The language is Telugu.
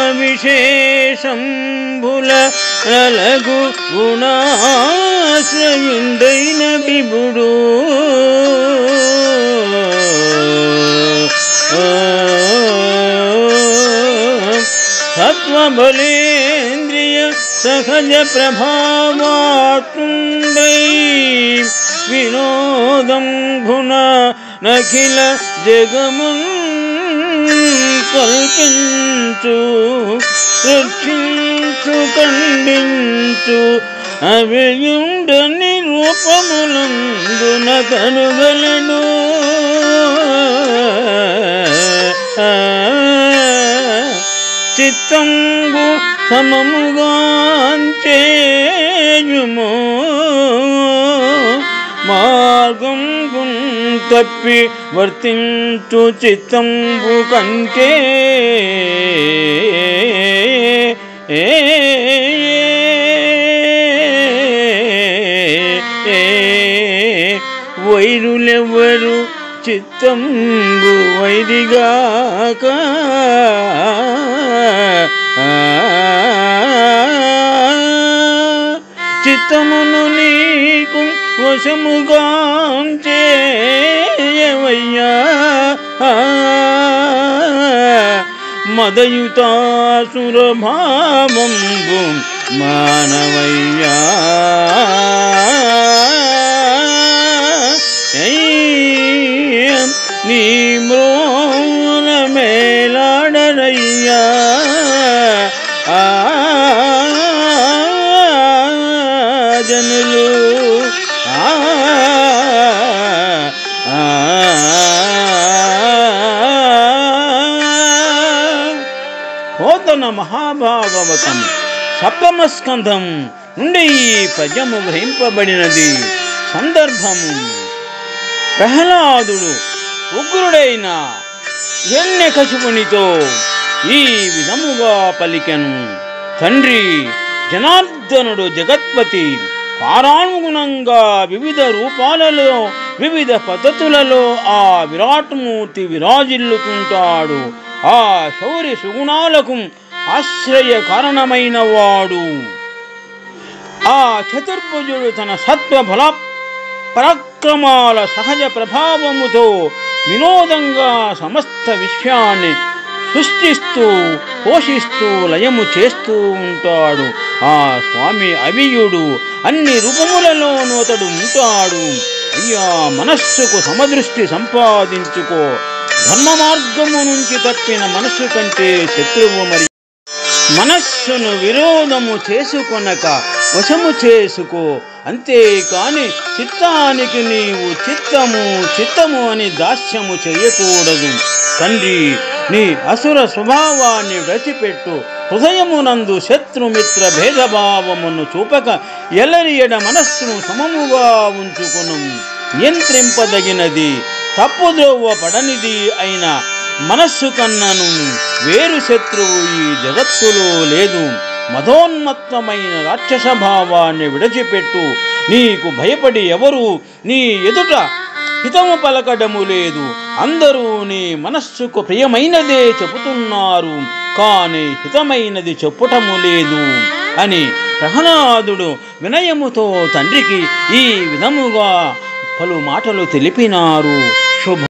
విశేషంబుల నలగు గుణాశ్రయుండైన విభుడు సత్వబలేంద్రియ సహజ ప్రభావాత్ముండై వినోదం గుణ నఖిల జగమున్ కల్పించు రక్షించు ఖండించు అవియుండని రూపములందున కనుగలను చిత్తంబు సమముగాంచేయుము మార్గం తప్పి వర్తించు చిత్తంబు కంటే ఏ వైరులెవ్వరు చిత్తంబు వైరిగాక చిత్తమును నీకు వశముగాంచేయవయ్యా మదయుతాసురభావంబు మానవయ్యా నీ మ్రోన మేలాడరయ్యా ఆ జనులు ఆ పోతన మహాభాగవతం సప్తమ స్కంధం నుండి ఈ పద్యము గ్రహింపబడినది సందర్భము ప్రహ్లాదుడు ఉగ్రుడైన హిరణ్యకశిపునితో ఈ విధముగా పలికెను తండ్రి జనార్దనుడు జగత్పతి కారానుగుణంగా వివిధ రూపాలలో వివిధ పద్ధతులలో ఆ విరాట్మూర్తి విరాజిల్లుతుంటాడు ఆ శౌర్య సుగుణాలకు ఆశ్రయ కారణమైన వాడు ఆ చతుర్భుజుడు తన సత్వ బల పరాక్రమాల సహజ ప్రభావముతో వినోదంగా సమస్త విశ్వాన్ని సృష్టిస్తూ పోషిస్తూ లయము చేస్తూ ఉంటాడు ఆ స్వామి అవియుడు అన్ని రూపములలోనూ అతడు ఉంటాడు అయ్యా మనస్సుకు సమదృష్టి సంపాదించుకో ధర్మ మార్గము నుంచి తప్పిన మనస్సు కంటే శత్రువు మరి మనస్సును విరోధము చేసుకొనక వశము చేసుకో అంతేకాని చిత్తానికి నీవు చిత్తము చిత్తము అని దాస్యము చేయకూడదు తండ్రి నీ అసుర స్వభావాన్ని విడిచిపెట్టు హృదయమునందు శత్రుమిత్ర భేదభావమును చూపక ఎల్లరియడ మనస్సును సమముగా ఉంచుకును నియంత్రింపదగినది తప్పుద్రోవ పడనిది అయిన మనస్సు కన్నను వేరు శత్రువు ఈ జగత్తులో లేదు మధోన్మత్తమైన రాక్షస భావాన్ని విడిచిపెట్టు నీకు భయపడి ఎవరు నీ ఎదుట హితము పలకడము లేదు అందరూ నీ మనస్సుకు ప్రియమైనదే చెబుతున్నారు కాని హితమైనది చెప్పుటము లేదు అని ప్రహ్లాదుడు వినయముతో తండ్రికి ఈ విధముగా పలు మాటలు తెలిపినారు శుభ